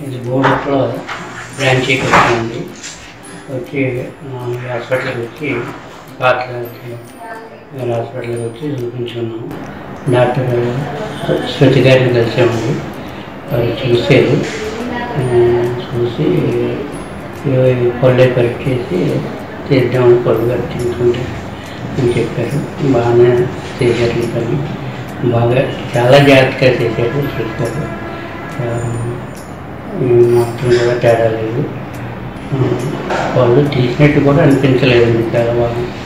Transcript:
ఇది బోర్డులో బ్రాంచీకి వచ్చింది వచ్చి ఆ, ఈ హాస్పిటల్కి వచ్చి పాతకి హాస్పిటల్కి వచ్చి చూపించుకున్నాము డాక్టర్ శృతి గారిని కలిసామండి వారు చూసారు ఆ, చూసి ఇవి పళ్ళే పరీక్ష చేసి తీద్దామని పళ్ళు కట్టించుకుంటే అని చెప్పారు బాగానే చేశారు ఈ పని బాగా చాలా జాగ్రత్తగా చేశారు శృతి గారు ఆ, మొత్తం కూడా తేడా లేదు ఆ, వాళ్ళు తీసినట్టు కూడా అనిపించలేదండి చాలా బాగా